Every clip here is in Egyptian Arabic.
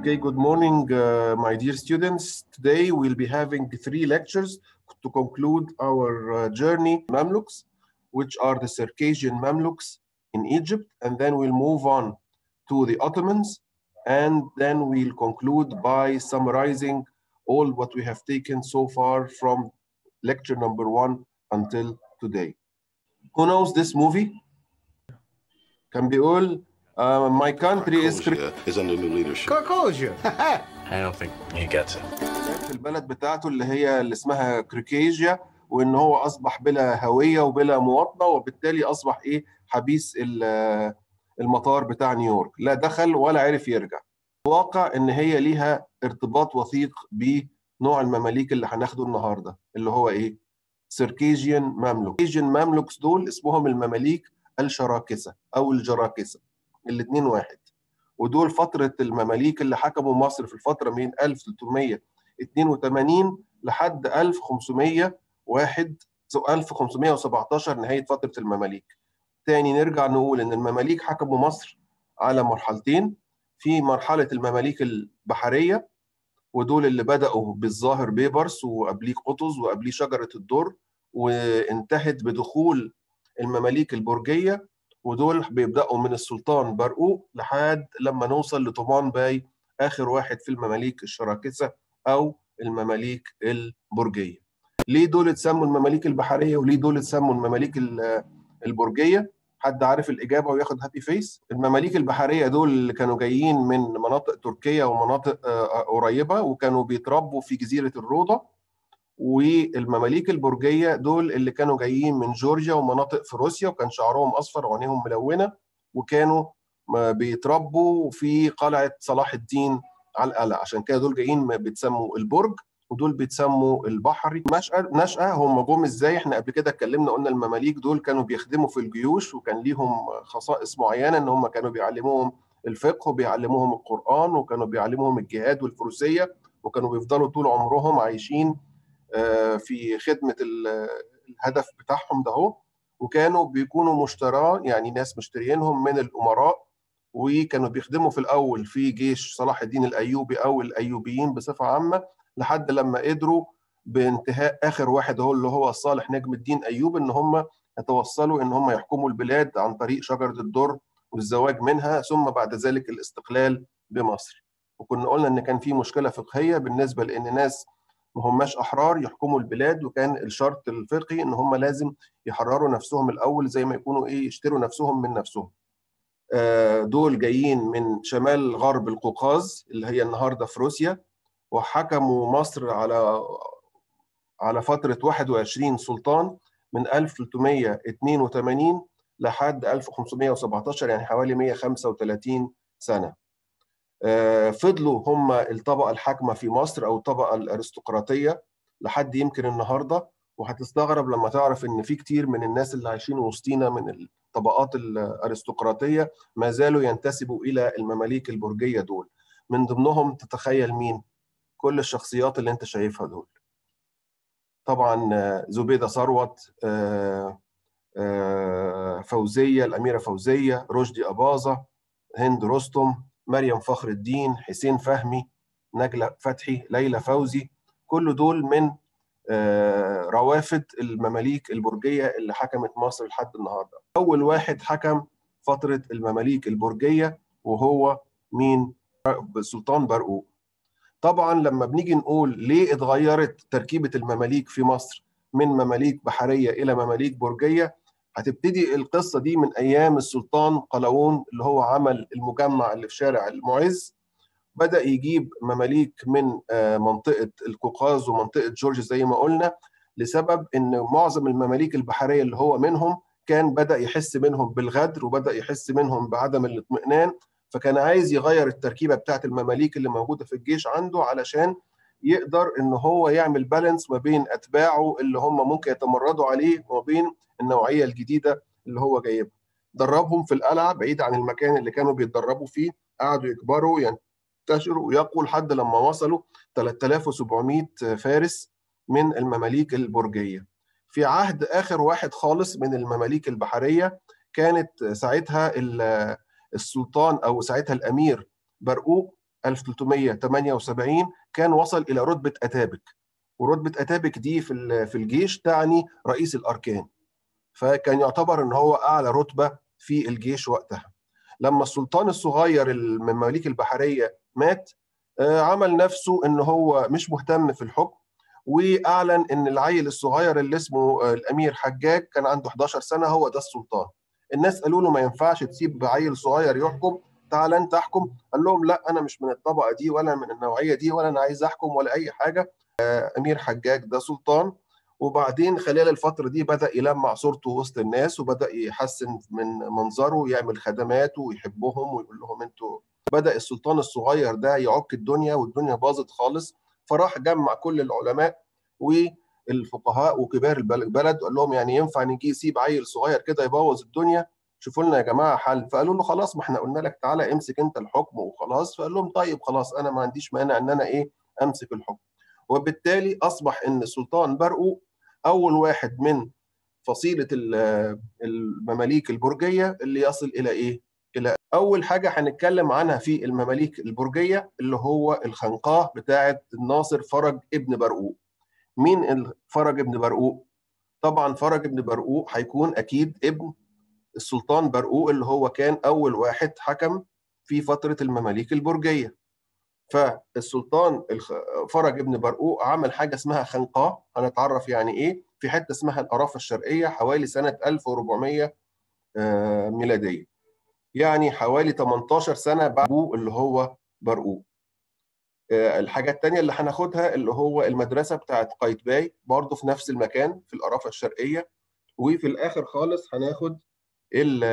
Okay, good morning, uh, my dear students. Today we'll be having three lectures to conclude our uh, journey Mamluks, which are the Circassian Mamluks in Egypt, and then we'll move on to the Ottomans, and then we'll conclude by summarizing all what we have taken so far from lecture number one until today. Who knows this movie? كان بيقول uh, my country is Korea is under new leadership. Carcosia. I don't think he gets it. في البلد بتاعته اللي هي اللي اسمها كريكيجيا وان هو اصبح بلا هويه وبلا مواطنه وبالتالي اصبح ايه حبيس ال- المطار بتاع نيويورك لا دخل ولا عرف يرجع الواقع ان هي ليها ارتباط وثيق بنوع المماليك اللي هناخده النهارده اللي هو ايه سيركيجيان ماملوك سيركيجيان ماملوكس دول اسمهم المماليك الشراكسه او الجراكسه الاثنين واحد ودول فتره المماليك اللي حكموا مصر في الفتره من 1382 لحد 1501 سو 1517 نهايه فتره المماليك. تاني نرجع نقول ان المماليك حكموا مصر على مرحلتين في مرحله المماليك البحريه ودول اللي بداوا بالظاهر بيبرس وقبليه قطز وقبليه شجره الدر وانتهت بدخول المماليك البرجيه ودول بيبداوا من السلطان برقوق لحد لما نوصل لطومان باي اخر واحد في المماليك الشراكسه او المماليك البرجيه. ليه دول اتسموا المماليك البحريه وليه دول اتسموا المماليك ال- البرجيه؟ حد عارف الاجابه وياخد هابي فيس؟ المماليك البحريه دول اللي كانوا جايين من مناطق تركيا ومناطق آه، قريبه وكانوا بيتربوا في جزيره الروضه والمماليك البرجيه دول اللي كانوا جايين من جورجيا ومناطق في روسيا وكان شعرهم اصفر وعينيهم ملونه وكانوا ما بيتربوا في قلعه صلاح الدين على القلعه عشان كده دول جايين ما بيتسموا البرج ودول بيتسموا البحري نشأة نشأة هم جم ازاي احنا قبل كده اتكلمنا قلنا المماليك دول كانوا بيخدموا في الجيوش وكان ليهم خصائص معينه ان هم كانوا بيعلموهم الفقه وبيعلموهم القرآن وكانوا بيعلموهم الجهاد والفروسية وكانوا بيفضلوا طول عمرهم عايشين آه، في خدمة ال- الهدف بتاعهم ده هو وكانوا بيكونوا مشتراه يعني ناس مشتريينهم من الأمراء وكانوا بيخدموا في الأول في جيش صلاح الدين الأيوبي أو الأيوبيين بصفة عامة لحد لما قدروا بانتهاء آخر واحد هو اللي هو صالح نجم الدين أيوب إن هم يتوصلوا إن هم يحكموا البلاد عن طريق شجرة الدر والزواج منها ثم بعد ذلك الاستقلال بمصر وكنا قلنا ان كان في مشكله فقهيه بالنسبه لان ناس ما هماش احرار يحكموا البلاد وكان الشرط الفقهي ان هم لازم يحرروا نفسهم الاول زي ما يكونوا ايه يشتروا نفسهم من نفسهم آه، دول جايين من شمال غرب القوقاز اللي هي النهارده في روسيا وحكموا مصر على على فتره 21 سلطان من 1382 لحد 1517 يعني حوالي 135 سنة آه، فضلوا هم الطبقة الحاكمة في مصر أو الطبقة الأرستقراطية لحد يمكن النهاردة وهتستغرب لما تعرف إن في كتير من الناس اللي عايشين وسطينا من الطبقات الأرستقراطية ما زالوا ينتسبوا إلى المماليك البرجية دول من ضمنهم تتخيل مين؟ كل الشخصيات اللي أنت شايفها دول طبعا آه، زبيدة ثروت آه، آه، فوزية الأميرة فوزية رشدي أباظة هند رستم مريم فخر الدين حسين فهمي نجلة فتحي ليلى فوزي كل دول من آه، روافد المماليك البرجية اللي حكمت مصر لحد النهاردة أول واحد حكم فترة المماليك البرجية وهو مين السلطان برقوق طبعا لما بنيجي نقول ليه اتغيرت تركيبة المماليك في مصر من مماليك بحرية إلى مماليك برجية هتبتدي القصة دي من أيام السلطان قلاوون اللي هو عمل المجمع اللي في شارع المعز بدأ يجيب مماليك من آه، منطقة القوقاز ومنطقة جورجيا زي ما قلنا لسبب إن معظم المماليك البحرية اللي هو منهم كان بدأ يحس منهم بالغدر وبدأ يحس منهم بعدم الاطمئنان فكان عايز يغير التركيبة بتاعت المماليك اللي موجودة في الجيش عنده علشان يقدر ان هو يعمل بالانس ما بين اتباعه اللي هم ممكن يتمردوا عليه وما بين النوعيه الجديده اللي هو جايبها. دربهم في القلعه بعيد عن المكان اللي كانوا بيتدربوا فيه، قعدوا يكبروا ينتشروا ويقوا لحد لما وصلوا 3700 فارس من المماليك البرجيه. في عهد اخر واحد خالص من المماليك البحريه كانت ساعتها ال- السلطان او ساعتها الامير برقوق 1378 كان وصل الى رتبه اتابك ورتبه اتابك دي في في الجيش تعني رئيس الاركان فكان يعتبر ان هو اعلى رتبه في الجيش وقتها لما السلطان الصغير المماليك البحريه مات عمل نفسه ان هو مش مهتم في الحكم واعلن ان العيل الصغير اللي اسمه الامير حجاج كان عنده 11 سنه هو ده السلطان الناس قالوا له ما ينفعش تسيب عيل صغير يحكم تعال انت احكم قال لهم لا انا مش من الطبقه دي ولا من النوعيه دي ولا انا عايز احكم ولا اي حاجه امير حجاج ده سلطان وبعدين خلال الفتره دي بدا يلمع صورته وسط الناس وبدا يحسن من منظره ويعمل خدمات ويحبهم ويقول لهم انتوا بدا السلطان الصغير ده يعك الدنيا والدنيا باظت خالص فراح جمع كل العلماء والفقهاء وكبار البلد وقال لهم يعني ينفع نجي نسيب عيل صغير كده يبوظ الدنيا شوفوا لنا يا جماعه حل فقالوا له خلاص ما احنا قلنا لك تعالى امسك انت الحكم وخلاص فقال لهم طيب خلاص انا ما عنديش مانع ان انا ايه امسك الحكم وبالتالي اصبح ان السلطان برقوق اول واحد من فصيله المماليك البرجيه اللي يصل الى ايه؟ الى اول حاجه هنتكلم عنها في المماليك البرجيه اللي هو الخنقاه بتاعه الناصر فرج ابن برقوق. مين فرج ابن برقوق؟ طبعا فرج ابن برقوق هيكون اكيد ابن السلطان برقوق اللي هو كان اول واحد حكم في فتره المماليك البرجيه. فالسلطان فرج ابن برقوق عمل حاجه اسمها خنقاه هنتعرف يعني ايه في حته اسمها القرافه الشرقيه حوالي سنه 1400 ميلاديه يعني حوالي 18 سنه بعد اللي هو برقوق الحاجه الثانيه اللي هناخدها اللي هو المدرسه بتاعت قايتباي برضه في نفس المكان في القرافه الشرقيه وفي الاخر خالص هناخد ال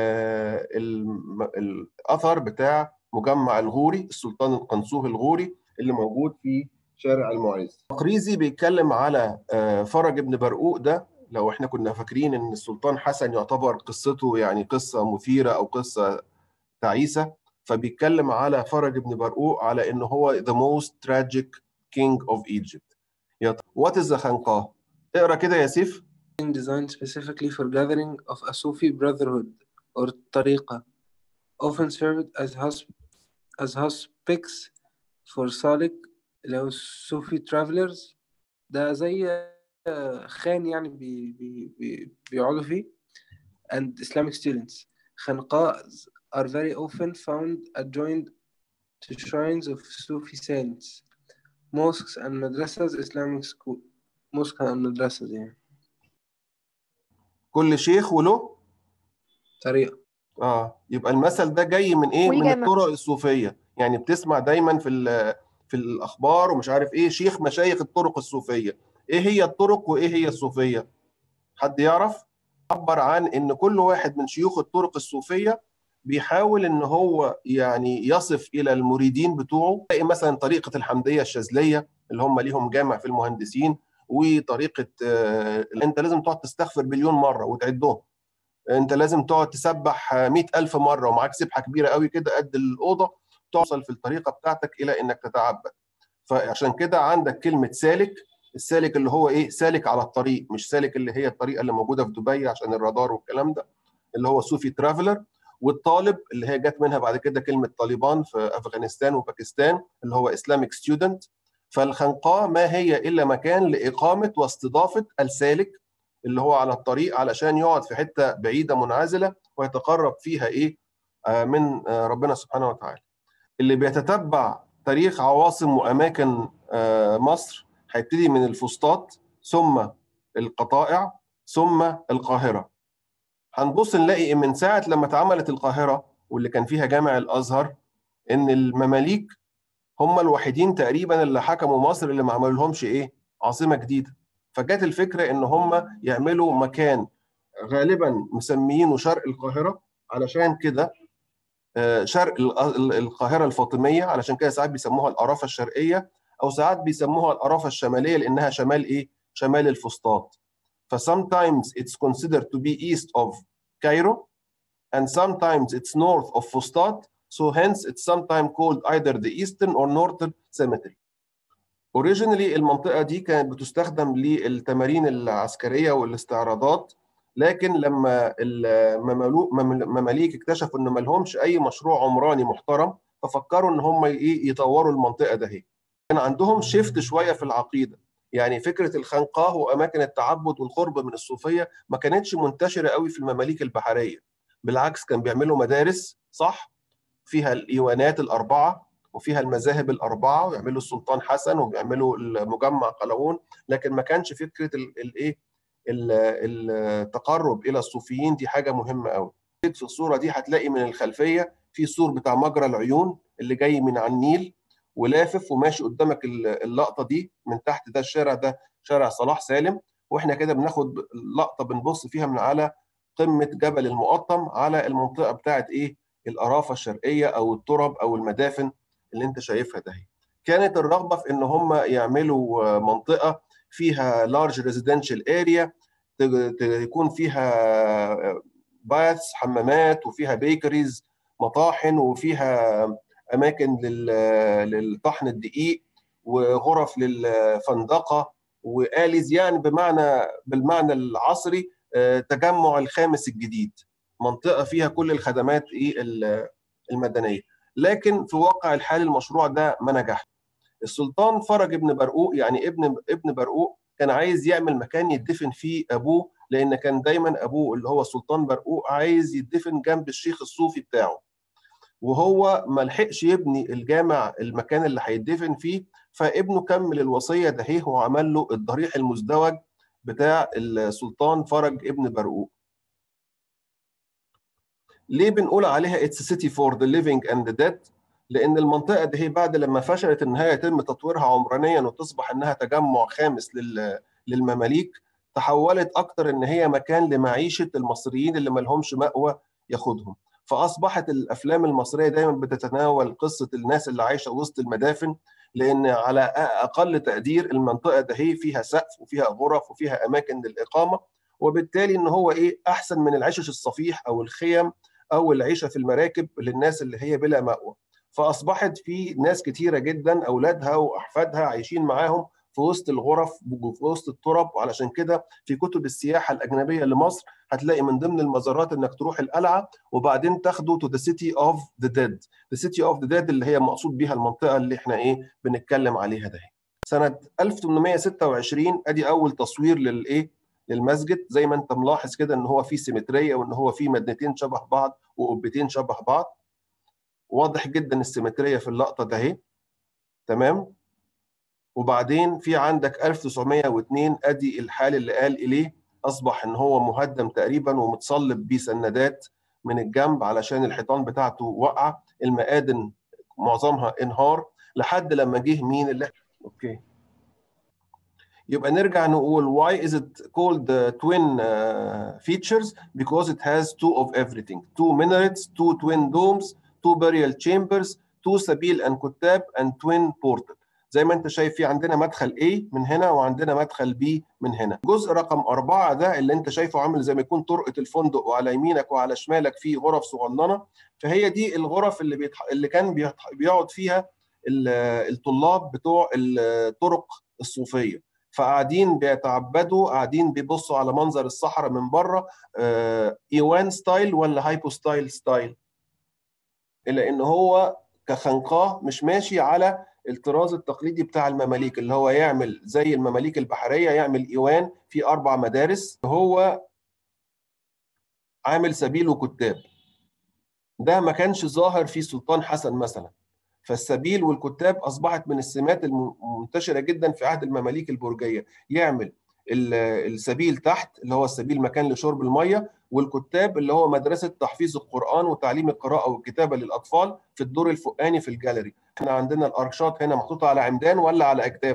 ال الاثر بتاع مجمع الغوري السلطان القنصوه الغوري اللي موجود في شارع المعز مقريزي بيتكلم على فرج ابن برقوق ده لو احنا كنا فاكرين ان السلطان حسن يعتبر قصته يعني قصه مثيره او قصه تعيسه فبيتكلم على فرج ابن برقوق على ان هو the most tragic king of Egypt what is the خنقاه اقرا كده يا سيف designed specifically for gathering of a Sufi brotherhood or طريقة often served as husp as hospice for salik اللي هو Sufi travelers ده زي خان يعني بي بي بي بيقعدوا فيه and Islamic students خنقاء are very often found adjoined to shrines of Sufi saints mosques and madrasas Islamic school mosques and madrasas يعني كل شيخ وله طريقة اه يبقى المثل ده جاي من ايه من الطرق الصوفيه يعني بتسمع دايما في في الاخبار ومش عارف ايه شيخ مشايخ الطرق الصوفيه ايه هي الطرق وايه هي الصوفيه حد يعرف عبر عن ان كل واحد من شيوخ الطرق الصوفيه بيحاول ان هو يعني يصف الى المريدين بتوعه مثلا طريقه الحمديه الشاذليه اللي هم ليهم جامع في المهندسين وطريقه آه انت لازم تقعد تستغفر بليون مره وتعدهم انت لازم تقعد تسبح 100000 مره ومعاك سبحه كبيره قوي كده قد الاوضه توصل في الطريقه بتاعتك الى انك تتعبد فعشان كده عندك كلمه سالك السالك اللي هو ايه سالك على الطريق مش سالك اللي هي الطريقه اللي موجوده في دبي عشان الرادار والكلام ده اللي هو صوفي ترافلر والطالب اللي هي جت منها بعد كده كلمه طالبان في افغانستان وباكستان اللي هو اسلامك ستودنت فالخنقاء ما هي الا مكان لاقامه واستضافه السالك اللي هو على الطريق علشان يقعد في حته بعيده منعزله ويتقرب فيها ايه من ربنا سبحانه وتعالى اللي بيتتبع تاريخ عواصم واماكن مصر هيبتدي من الفسطاط ثم القطائع ثم القاهره هنبص نلاقي من ساعه لما اتعملت القاهره واللي كان فيها جامع الازهر ان المماليك هم الوحيدين تقريبا اللي حكموا مصر اللي ما عملولهمش ايه عاصمه جديده فجت الفكره ان هم يعملوا مكان غالبا مسميينه شرق القاهره علشان كده شرق القاهره الفاطميه علشان كده ساعات بيسموها القرافه الشرقيه او ساعات بيسموها القرافه الشماليه لانها شمال ايه شمال الفسطاط ف sometimes it's considered to be east of Cairo and sometimes it's north of Fustat so hence it's sometimes called either the eastern or northern cemetery Originally المنطقة دي كانت بتستخدم للتمارين العسكرية والاستعراضات لكن لما المماليك اكتشفوا ان ما لهمش اي مشروع عمراني محترم ففكروا ان هم ايه يطوروا المنطقه ده هي كان عندهم شيفت شويه في العقيده يعني فكره الخنقاه واماكن التعبد والقرب من الصوفيه ما كانتش منتشره قوي في المماليك البحريه بالعكس كان بيعملوا مدارس صح فيها الايوانات الاربعه وفيها المذاهب الاربعه ويعملوا السلطان حسن وبيعملوا المجمع قلاوون لكن ما كانش فكره الايه التقرب الى الصوفيين دي حاجه مهمه قوي في الصوره دي هتلاقي من الخلفيه في سور بتاع مجرى العيون اللي جاي من على النيل ولافف وماشي قدامك اللقطه دي من تحت ده الشارع ده شارع صلاح سالم واحنا كده بناخد لقطه بنبص فيها من على قمه جبل المقطم على المنطقه بتاعت ايه القرافه الشرقيه او الترب او المدافن اللي انت شايفها ده كانت الرغبه في ان هم يعملوا منطقه فيها لارج ريزيدنشال اريا يكون فيها باثs حمامات وفيها بيكريز مطاحن وفيها اماكن للطحن الدقيق وغرف للفندقه واليز يعني بمعنى بالمعنى العصري تجمع الخامس الجديد منطقه فيها كل الخدمات ايه المدنيه لكن في واقع الحال المشروع ده ما نجحش السلطان فرج ابن برقوق يعني ابن ابن برقوق كان عايز يعمل مكان يدفن فيه ابوه لان كان دايما ابوه اللي هو السلطان برقوق عايز يدفن جنب الشيخ الصوفي بتاعه وهو ما لحقش يبني الجامع المكان اللي هيدفن فيه فابنه كمل الوصيه دهيه وعمل له الضريح المزدوج بتاع السلطان فرج ابن برقوق ليه بنقول عليها اتس سيتي فور ذا ليفينج اند ذا ديد لان المنطقه دي بعد لما فشلت ان هي يتم تطويرها عمرانيا وتصبح انها تجمع خامس للمماليك تحولت اكتر ان هي مكان لمعيشه المصريين اللي ما لهمش مأوى ياخدهم فاصبحت الافلام المصريه دايما بتتناول قصه الناس اللي عايشه وسط المدافن لان على اقل تقدير المنطقه ده هي فيها سقف وفيها غرف وفيها اماكن للاقامه وبالتالي ان هو ايه احسن من العشش الصفيح او الخيم او العيشه في المراكب للناس اللي هي بلا مأوى فاصبحت في ناس كتيره جدا اولادها واحفادها عايشين معاهم في وسط الغرف في وسط التراب وعلشان كده في كتب السياحه الاجنبيه لمصر هتلاقي من ضمن المزارات انك تروح القلعه وبعدين تاخده تو ذا سيتي اوف ذا ديد ذا سيتي اوف ذا ديد اللي هي مقصود بيها المنطقه اللي احنا ايه بنتكلم عليها ده سنه 1826 ادي اول تصوير للايه للمسجد زي ما انت ملاحظ كده ان هو فيه سيمتريه وان هو فيه مدنتين شبه بعض وقبتين شبه بعض واضح جدا السيمتريه في اللقطه ده اهي تمام وبعدين في عندك 1902 ادي الحال اللي قال اليه اصبح ان هو مهدم تقريبا ومتصلب بيه سندات من الجنب علشان الحيطان بتاعته واقعه المآذن معظمها انهار لحد لما جه مين اللي اوكي يبقى نرجع نقول why is it called the twin uh, features because it has two of everything two minarets two twin domes two burial chambers two سبيل and كتاب and twin portal زي ما انت شايف في عندنا مدخل A من هنا وعندنا مدخل B من هنا جزء رقم أربعة ده اللي انت شايفه عامل زي ما يكون طرقة الفندق وعلى يمينك وعلى شمالك في غرف صغننة فهي دي الغرف اللي بيتح... اللي كان بيتح... بيقعد فيها الطلاب بتوع الطرق الصوفيه فقاعدين بيتعبدوا قاعدين بيبصوا على منظر الصحراء من بره ايوان ستايل ولا هايبو ستايل ستايل الا ان هو كخنقاه مش ماشي على الطراز التقليدي بتاع المماليك اللي هو يعمل زي المماليك البحريه يعمل ايوان في اربع مدارس هو عامل سبيل وكتاب ده ما كانش ظاهر في سلطان حسن مثلا فالسبيل والكتاب اصبحت من السمات المنتشره جدا في عهد المماليك البرجيه يعمل السبيل تحت اللي هو السبيل مكان لشرب الميه والكتاب اللي هو مدرسه تحفيظ القران وتعليم القراءه والكتابه للاطفال في الدور الفوقاني في الجاليري احنا عندنا الارشات هنا محطوطه على عمدان ولا على اكتاف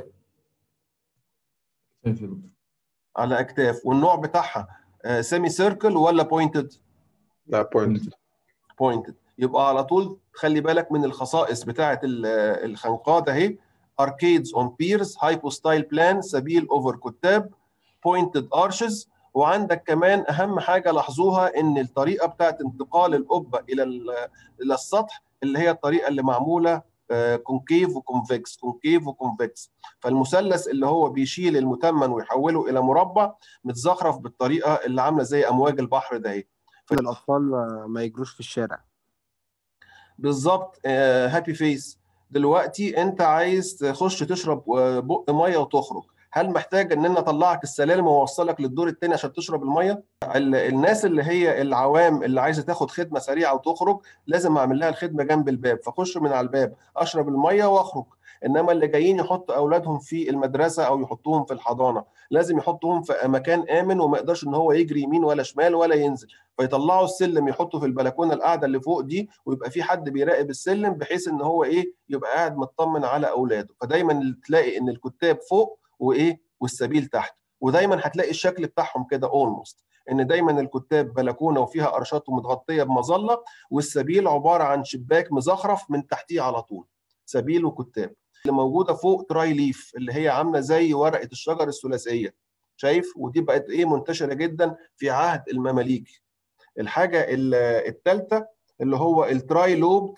على اكتاف والنوع بتاعها سيمي سيركل ولا بوينتد لا بوينتد بوينتد يبقى على طول خلي بالك من الخصائص بتاعه الخنقات اهي اركيدز اون بيرز هايبو ستايل بلان سبيل اوفر كتاب بوينتد ارشز وعندك كمان اهم حاجه لاحظوها ان الطريقه بتاعه انتقال القبه الى الى السطح اللي هي الطريقه اللي معموله كونكيف وكونفكس كونكيف وكونفكس فالمثلث اللي هو بيشيل المتمن ويحوله الى مربع متزخرف بالطريقه اللي عامله زي امواج البحر ده اهي الاطفال ما يجروش في الشارع بالظبط هابي فيس دلوقتي انت عايز تخش تشرب بق ميه وتخرج هل محتاج ان انا اطلعك السلالم واوصلك للدور الثاني عشان تشرب الميه الناس اللي هي العوام اللي عايزه تاخد خدمه سريعه وتخرج لازم اعمل لها الخدمه جنب الباب فاخش من على الباب اشرب الميه واخرج انما اللي جايين يحطوا اولادهم في المدرسه او يحطوهم في الحضانه لازم يحطوهم في مكان امن وما يقدرش ان هو يجري يمين ولا شمال ولا ينزل فيطلعوا السلم يحطوا في البلكونه القاعده اللي فوق دي ويبقى في حد بيراقب السلم بحيث ان هو ايه يبقى قاعد مطمن على اولاده فدايما تلاقي ان الكتاب فوق وايه والسبيل تحت ودايما هتلاقي الشكل بتاعهم كده اولموست ان دايما الكتاب بلكونه وفيها ارشات ومتغطيه بمظله والسبيل عباره عن شباك مزخرف من تحتيه على طول سبيل وكتاب اللي موجوده فوق تراي ليف اللي هي عامله زي ورقه الشجر الثلاثيه شايف ودي بقت ايه منتشره جدا في عهد المماليك الحاجه الثالثه اللي هو التراي لوبد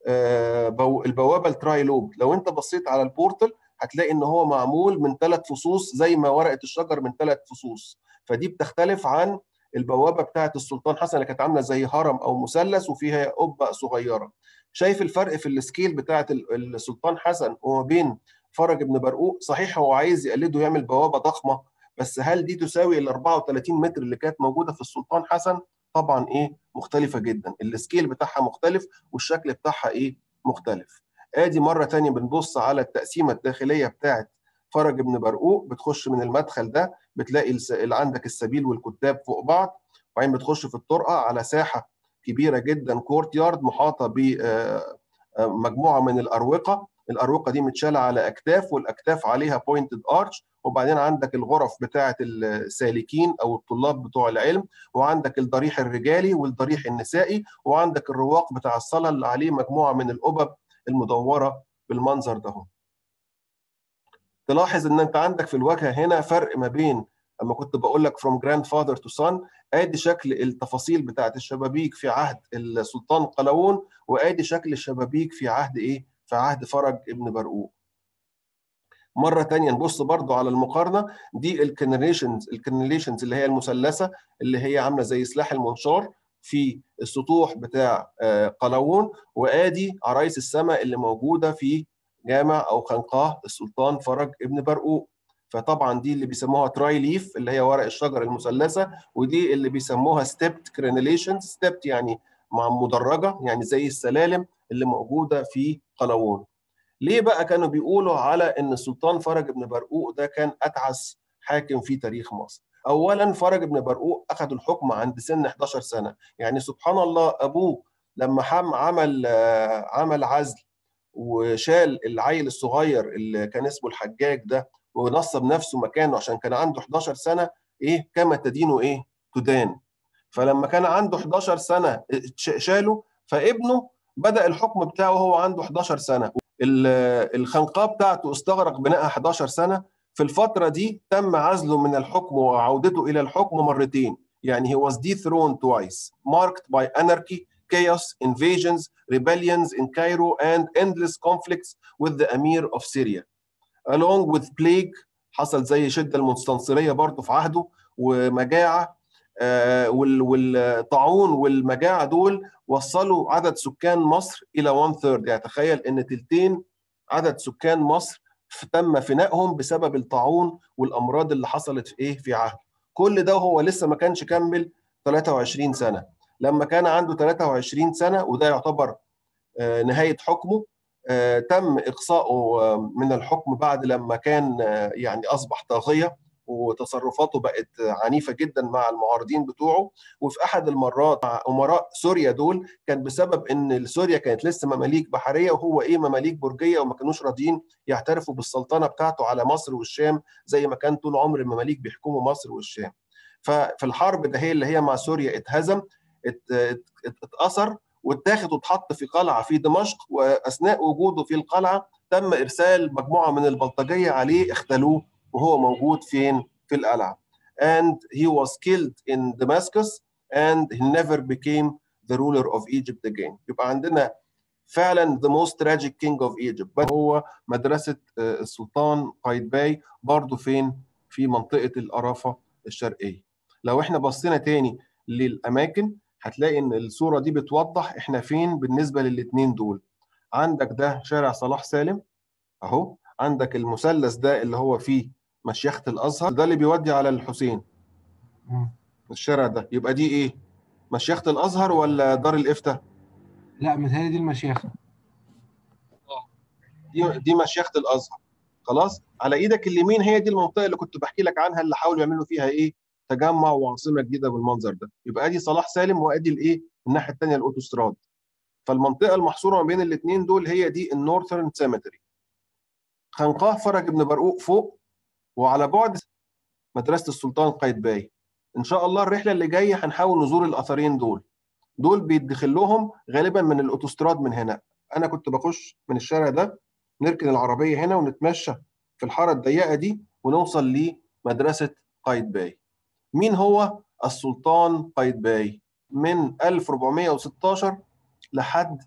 البوابه التراي لوب لو انت بصيت على البورتل هتلاقي ان هو معمول من ثلاث فصوص زي ما ورقه الشجر من ثلاث فصوص فدي بتختلف عن البوابه بتاعه السلطان حسن اللي كانت عامله زي هرم او مثلث وفيها قبه صغيره شايف الفرق في السكيل بتاعه السلطان حسن وما بين فرج بن برقوق صحيح هو عايز يقلده يعمل بوابه ضخمه بس هل دي تساوي ال 34 متر اللي كانت موجوده في السلطان حسن طبعا ايه مختلفه جدا السكيل بتاعها مختلف والشكل بتاعها ايه مختلف ادي مره تانية بنبص على التقسيمه الداخليه بتاعت فرج بن برقوق بتخش من المدخل ده بتلاقي اللي عندك السبيل والكتاب فوق بعض وبعدين بتخش في الطرقه على ساحه كبيره جدا كورت يارد محاطه بمجموعه من الاروقه الاروقه دي متشاله على اكتاف والاكتاف عليها بوينتد ارش وبعدين عندك الغرف بتاعه السالكين او الطلاب بتوع العلم وعندك الضريح الرجالي والضريح النسائي وعندك الرواق بتاع الصلاه اللي عليه مجموعه من القبب المدوره بالمنظر ده تلاحظ ان انت عندك في الواجهه هنا فرق ما بين لما كنت بقول لك from grandfather to son ادي شكل التفاصيل بتاعت الشبابيك في عهد السلطان قلاوون وادي شكل الشبابيك في عهد ايه في عهد فرج ابن برقوق مرة تانية نبص برضو على المقارنة دي الكنريشنز الكنريشنز اللي هي المثلثة اللي هي عاملة زي سلاح المنشار في السطوح بتاع قلاوون وادي عرايس السماء اللي موجودة في جامع او خنقاه السلطان فرج ابن برقوق فطبعا دي اللي بيسموها تراي ليف اللي هي ورق الشجر المثلثه ودي اللي بيسموها ستيبت كرينيليشن ستيبت يعني مع مدرجه يعني زي السلالم اللي موجوده في قلاوون ليه بقى كانوا بيقولوا على ان السلطان فرج بن برقوق ده كان اتعس حاكم في تاريخ مصر اولا فرج بن برقوق اخذ الحكم عند سن 11 سنه يعني سبحان الله ابوه لما حم عمل عمل عزل وشال العيل الصغير اللي كان اسمه الحجاج ده ونصب نفسه مكانه عشان كان عنده 11 سنه ايه كما تدين ايه تدان فلما كان عنده 11 سنه شاله فابنه بدا الحكم بتاعه وهو عنده 11 سنه الخنقاه بتاعته استغرق بنائها 11 سنه في الفتره دي تم عزله من الحكم وعودته الى الحكم مرتين يعني he was dethroned twice marked by anarchy chaos, invasions, rebellions in Cairo, and endless conflicts with the Emir of Syria. Along with plague حصل زي شدة المستنصرية برضه في عهده ومجاعة آه والطاعون والمجاعة دول وصلوا عدد سكان مصر إلى 1 ثيرد يعني تخيل إن تلتين عدد سكان مصر تم فنائهم بسبب الطاعون والأمراض اللي حصلت في إيه في عهده كل ده وهو لسه ما كانش كمل 23 سنة لما كان عنده 23 سنة وده يعتبر نهاية حكمه تم إقصائه من الحكم بعد لما كان يعني أصبح طاغية وتصرفاته بقت عنيفة جدا مع المعارضين بتوعه وفي أحد المرات مع أمراء سوريا دول كان بسبب إن سوريا كانت لسه مماليك بحرية وهو إيه مماليك برجية وما كانوش راضيين يعترفوا بالسلطنة بتاعته على مصر والشام زي ما كان طول عمر المماليك بيحكموا مصر والشام ففي الحرب ده هي اللي هي مع سوريا اتهزم اتأثر واتاخد واتحط في قلعة في دمشق وأثناء وجوده في القلعة تم إرسال مجموعة من البلطجية عليه اختلوه وهو موجود فين في القلعة and he was killed in Damascus and he never became the ruler of Egypt again يبقى عندنا فعلا the most tragic king of Egypt هو مدرسة السلطان قايتباي برضه فين في منطقة القرافة الشرقية لو احنا بصينا تاني للأماكن هتلاقي ان الصوره دي بتوضح احنا فين بالنسبه للاثنين دول عندك ده شارع صلاح سالم اهو عندك المثلث ده اللي هو فيه مشيخه الازهر ده اللي بيودي على الحسين مم. الشارع ده يبقى دي ايه مشيخه الازهر ولا دار الافتاء لا متهيألي دي المشيخة دي دي مشيخه الازهر خلاص على ايدك اليمين هي دي المنطقه اللي كنت بحكي لك عنها اللي حاولوا يعملوا فيها ايه تجمع وعاصمه جديده بالمنظر ده يبقى ادي صلاح سالم وادي الايه الناحيه الثانيه الاوتوستراد فالمنطقه المحصوره ما بين الاثنين دول هي دي النورثرن سيمتري خنقاه فرج بن برقوق فوق وعلى بعد مدرسه السلطان قايتباي ان شاء الله الرحله اللي جايه هنحاول نزور الاثرين دول دول بيدخل لهم غالبا من الاوتوستراد من هنا انا كنت بخش من الشارع ده نركن العربيه هنا ونتمشى في الحاره الضيقه دي ونوصل لمدرسه قايتباي مين هو السلطان قايتباي من 1416 لحد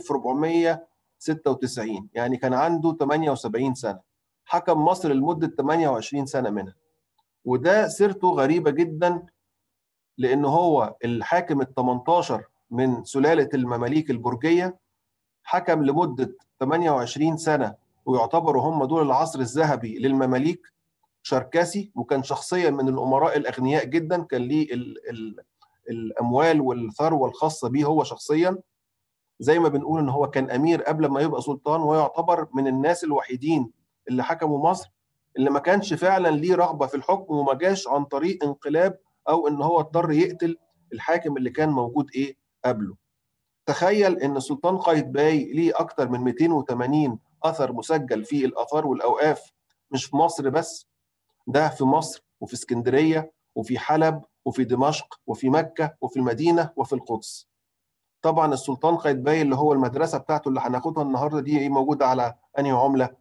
1496 يعني كان عنده 78 سنه حكم مصر لمده 28 سنه منها وده سيرته غريبه جدا لان هو الحاكم ال 18 من سلاله المماليك البرجيه حكم لمده 28 سنه ويعتبروا هم دول العصر الذهبي للمماليك شركسي وكان شخصيا من الامراء الاغنياء جدا كان ليه ال ال الاموال والثروه الخاصه به هو شخصيا زي ما بنقول ان هو كان امير قبل ما يبقى سلطان ويعتبر من الناس الوحيدين اللي حكموا مصر اللي ما كانش فعلا ليه رغبه في الحكم وما جاش عن طريق انقلاب او ان هو اضطر يقتل الحاكم اللي كان موجود ايه قبله تخيل ان السلطان قايتباي ليه اكتر من 280 اثر مسجل في الاثار والاوقاف مش في مصر بس ده في مصر وفي اسكندريه وفي حلب وفي دمشق وفي مكه وفي المدينه وفي القدس طبعا السلطان قايتباي اللي هو المدرسه بتاعته اللي هناخدها النهارده دي ايه موجوده على انهي عمله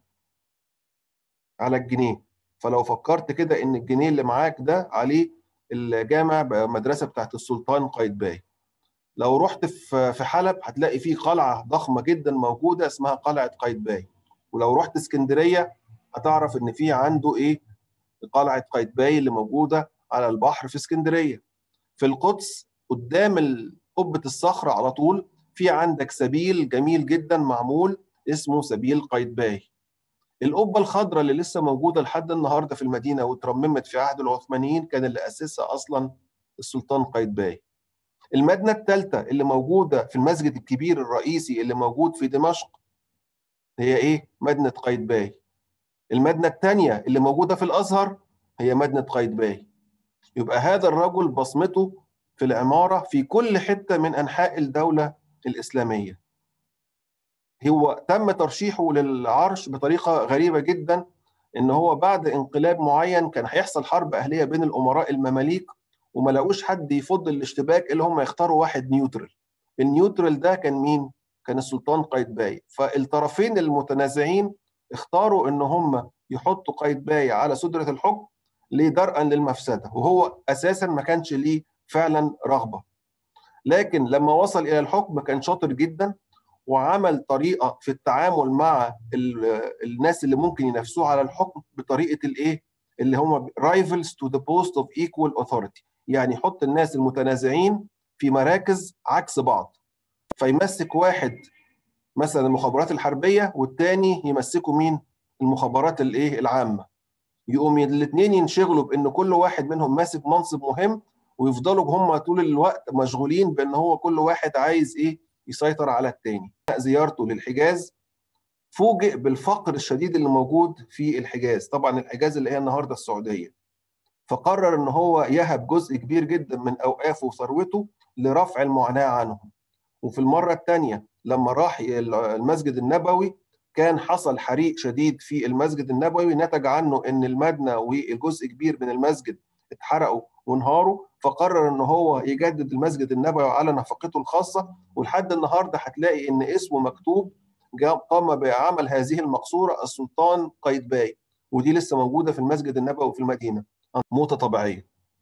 على الجنيه فلو فكرت كده ان الجنيه اللي معاك ده عليه الجامع مدرسه بتاعت السلطان قايتباي لو رحت في في حلب هتلاقي فيه قلعه ضخمه جدا موجوده اسمها قلعه قايتباي ولو رحت اسكندريه هتعرف ان في عنده ايه قلعه قايتباي اللي موجوده على البحر في اسكندريه في القدس قدام قبه الصخره على طول في عندك سبيل جميل جدا معمول اسمه سبيل قايتباي القبه الخضراء اللي لسه موجوده لحد النهارده في المدينه واترممت في عهد العثمانيين كان اللي اسسها اصلا السلطان قايتباي المدنه الثالثه اللي موجوده في المسجد الكبير الرئيسي اللي موجود في دمشق هي ايه مدنه قايتباي المدنه الثانيه اللي موجوده في الازهر هي مدنه قايتباي يبقى هذا الرجل بصمته في العماره في كل حته من انحاء الدوله الاسلاميه هو تم ترشيحه للعرش بطريقه غريبه جدا ان هو بعد انقلاب معين كان هيحصل حرب اهليه بين الامراء المماليك وما لقوش حد يفض الاشتباك اللي هم يختاروا واحد نيوترال النيوترال ده كان مين كان السلطان قايتباي فالطرفين المتنازعين اختاروا ان هم يحطوا قايتباي على سدره الحكم لدرءا للمفسده وهو اساسا ما كانش ليه فعلا رغبه لكن لما وصل الى الحكم كان شاطر جدا وعمل طريقه في التعامل مع الناس اللي ممكن ينافسوه على الحكم بطريقه الايه اللي هم rivals to the post of equal authority يعني يحط الناس المتنازعين في مراكز عكس بعض فيمسك واحد مثلا المخابرات الحربيه والتاني يمسكوا مين المخابرات الايه العامه يقوم الاثنين ينشغلوا بان كل واحد منهم ماسك منصب مهم ويفضلوا هم طول الوقت مشغولين بان هو كل واحد عايز ايه يسيطر على التاني زيارته للحجاز فوجئ بالفقر الشديد اللي موجود في الحجاز طبعا الحجاز اللي هي النهارده السعوديه فقرر ان هو يهب جزء كبير جدا من اوقافه وثروته لرفع المعاناه عنهم وفي المره الثانيه لما راح المسجد النبوي كان حصل حريق شديد في المسجد النبوي نتج عنه ان المبنى والجزء كبير من المسجد اتحرقوا وانهاروا فقرر ان هو يجدد المسجد النبوي على نفقته الخاصه ولحد النهارده هتلاقي ان اسمه مكتوب قام بعمل هذه المقصوره السلطان قايتباي ودي لسه موجوده في المسجد النبوي في المدينه موته طبيعيه.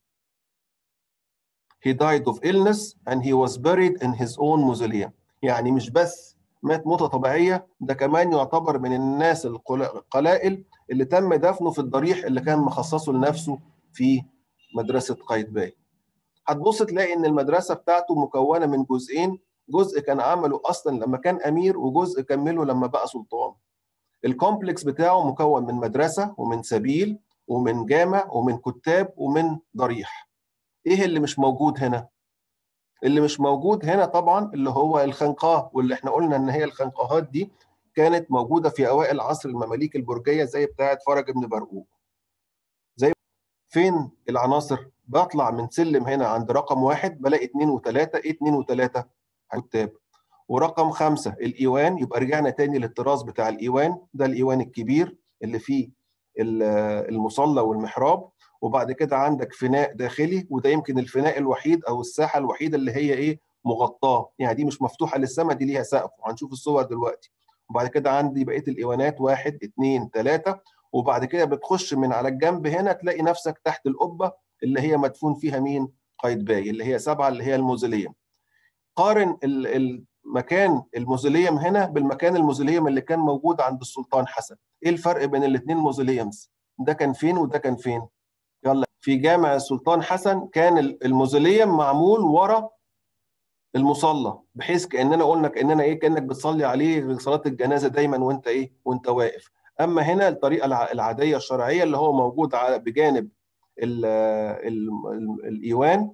He died of illness and he was buried in his own mausoleum. يعني مش بس مات موته طبيعيه ده كمان يعتبر من الناس القلائل اللي تم دفنه في الضريح اللي كان مخصصه لنفسه في مدرسه قايتباي. هتبص تلاقي ان المدرسه بتاعته مكونه من جزئين جزء كان عمله اصلا لما كان امير وجزء كمله لما بقى سلطان الكومبلكس بتاعه مكون من مدرسه ومن سبيل ومن جامع ومن كتاب ومن ضريح ايه اللي مش موجود هنا اللي مش موجود هنا طبعا اللي هو الخنقاه واللي احنا قلنا ان هي الخنقاهات دي كانت موجوده في اوائل عصر المماليك البرجيه زي بتاعه فرج بن برقوق زي فين العناصر بطلع من سلم هنا عند رقم واحد بلاقي اثنين وثلاثه ايه اثنين وثلاثه كتاب ورقم خمسه الايوان يبقى رجعنا تاني للطراز بتاع الايوان ده الايوان الكبير اللي فيه المصلى والمحراب وبعد كده عندك فناء داخلي وده يمكن الفناء الوحيد او الساحه الوحيده اللي هي ايه مغطاه يعني دي مش مفتوحه للسماء دي ليها سقف وهنشوف الصور دلوقتي وبعد كده عندي بقيه الايوانات واحد اثنين ثلاثه وبعد كده بتخش من على الجنب هنا تلاقي نفسك تحت القبه اللي هي مدفون فيها مين؟ قايتباي اللي هي سبعه اللي هي الموزيليوم. قارن المكان الموزيليوم هنا بالمكان الموزيليوم اللي كان موجود عند السلطان حسن. ايه الفرق بين الاثنين موزيليومز؟ ده كان فين وده كان فين؟ يلا في جامع السلطان حسن كان الموزيليوم معمول ورا المصلى بحيث كاننا قلنا كاننا ايه كانك بتصلي عليه صلاه الجنازه دايما وانت ايه وانت واقف اما هنا الطريقه العاديه الشرعيه اللي هو موجود على بجانب ال ال ال الايوان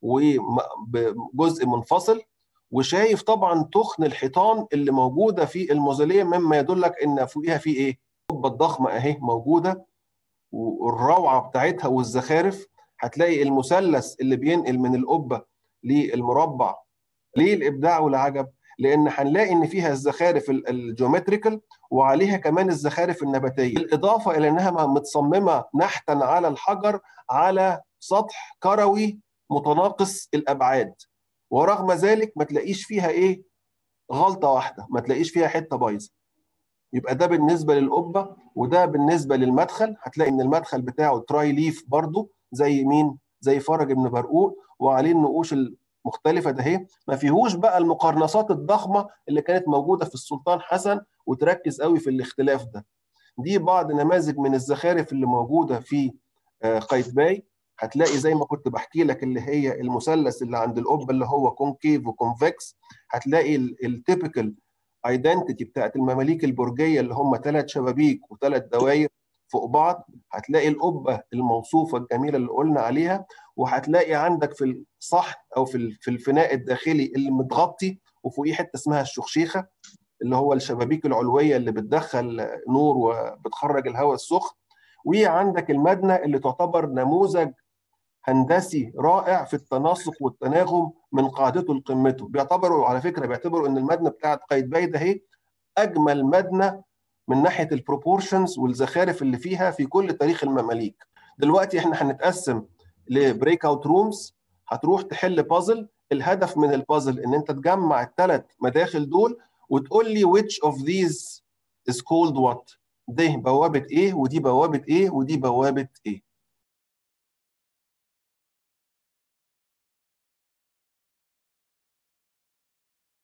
وجزء منفصل وشايف طبعا تخن الحيطان اللي موجوده في الموزيليوم مما يدلك ان فوقيها في ايه القبه الضخمه اهي موجوده والروعه بتاعتها والزخارف هتلاقي المثلث اللي بينقل من القبه للمربع ليه الابداع والعجب لان هنلاقي ان فيها الزخارف الجيومتريكال وعليها كمان الزخارف النباتيه بالاضافه الى انها متصممه نحتا على الحجر على سطح كروي متناقص الابعاد ورغم ذلك ما تلاقيش فيها ايه غلطه واحده ما تلاقيش فيها حته بايظه يبقى ده بالنسبه للقبه وده بالنسبه للمدخل هتلاقي ان المدخل بتاعه تراي ليف برضو زي مين زي فرج بن برقوق وعليه النقوش المختلفه ده اهي ما فيهوش بقى المقرنصات الضخمه اللي كانت موجوده في السلطان حسن وتركز قوي في الاختلاف ده دي بعض نماذج من الزخارف اللي موجوده في قايتباي هتلاقي زي ما كنت بحكي لك اللي هي المثلث اللي عند القبه اللي هو كونكيف وكونفكس هتلاقي التيبيكال ايدنتيتي بتاعت المماليك البرجيه اللي هم ثلاث شبابيك وثلاث دواير فوق بعض هتلاقي القبه الموصوفه الجميله اللي قلنا عليها وهتلاقي عندك في الصحن او في في الفناء الداخلي اللي متغطي وفوقيه حته اسمها الشخشيخه اللي هو الشبابيك العلويه اللي بتدخل نور وبتخرج الهواء السخن وعندك المبنى اللي تعتبر نموذج هندسي رائع في التناسق والتناغم من قاعدته لقمته بيعتبروا على فكره بيعتبروا ان المبنى بتاعت قايتباي ده اهي اجمل مبنى من ناحيه البروبورشنز والزخارف اللي فيها في كل تاريخ المماليك دلوقتي احنا هنتقسم لبريك اوت رومز هتروح تحل بازل الهدف من البازل ان انت تجمع الثلاث مداخل دول وتقول لي which of these is called what دي بوابه ايه ودي بوابه ايه ودي بوابه ايه